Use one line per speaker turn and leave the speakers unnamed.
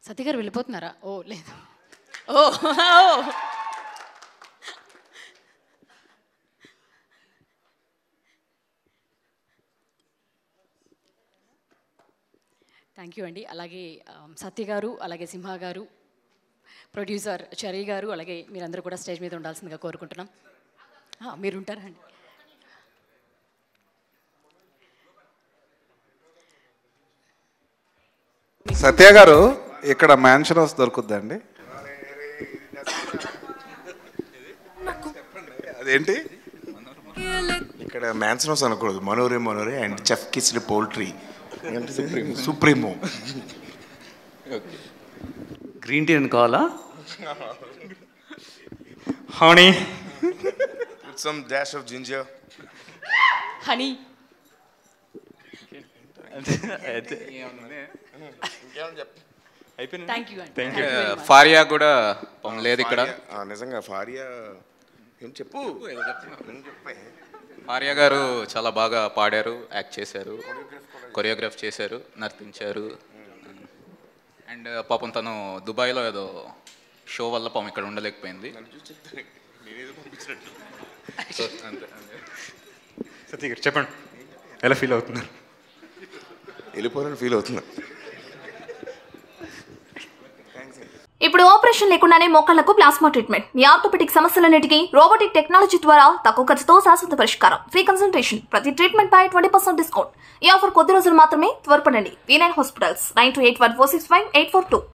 సతీ గారు వెళ్ళిపోతున్నారా ఓ లేదు ఓ ఓ. Thank you అండి అలాగే ఆ, సత్య గారు అలాగే సింహ గారు ప్రొడ్యూసర్ చరీ గారు అలాగే మీరందరూ కూడా స్టేజ్ మీద ఉండాల్సిందిగా కోరుకుంటున్నాం ఆ, మీరు ఉంటారా అండి
సత్య గారు ఇక్కడ మ్యాన్షన్ హౌస్ దొరుకుద్దండి అదేంటి
ఇక్కడ మ్యాన్సన్ హౌస్ అనకూడదు మనోరే మనోరే and chef kissed poultry supremo
green tea అని కావాలా honey
with some dash of ginger
honey
అయిపోయింది
థ్యాంక్ యూ అండి
Thank
Thank you very much.
ఫారియా కూడా పాపం లేదు ఇక్కడ
నిజంగా ఫారియా ఏం చెప్పు ఏం చెప్పే
ఫారియా గారు చాలా బాగా పాడారు యాక్ట్ చేశారు కొరియోగ్రాఫ్ చేశారు నర్తించారు అండ్ పాపం తను దుబాయ్లో ఏదో షో వల్ల పాపం ఇక్కడ ఉండలేకపోయింది So, అంతే అంతే.
సతీ గారు చెప్పండి ఎలా ఫీల్ అవుతున్నారు
వెళ్ళిపోవాలని ఫీల్ అవుతున్నా
ఇప్పుడు ఆపరేషన్ లేకుండానే మోకాళ్లకు ప్లాస్మా ట్రీట్మెంట్ మీ ఆర్థోపెటిక్ సమస్యలన్నిటికీ రోబోటిక్ టెక్నాలజీ ద్వారా తక్కువ ఖర్చుతో శాశ్వత పరిష్కారం ఫ్రీ కన్సల్టేషన్ ప్రతి ట్రీట్మెంట్ పై ట్వంటీ పర్సెంట్ డిస్కౌంట్ ఈ ఆఫర్ కొద్ది రోజులు మాత్రమే త్వరపడండి V nine hospitals nine two eight one four six five eight four two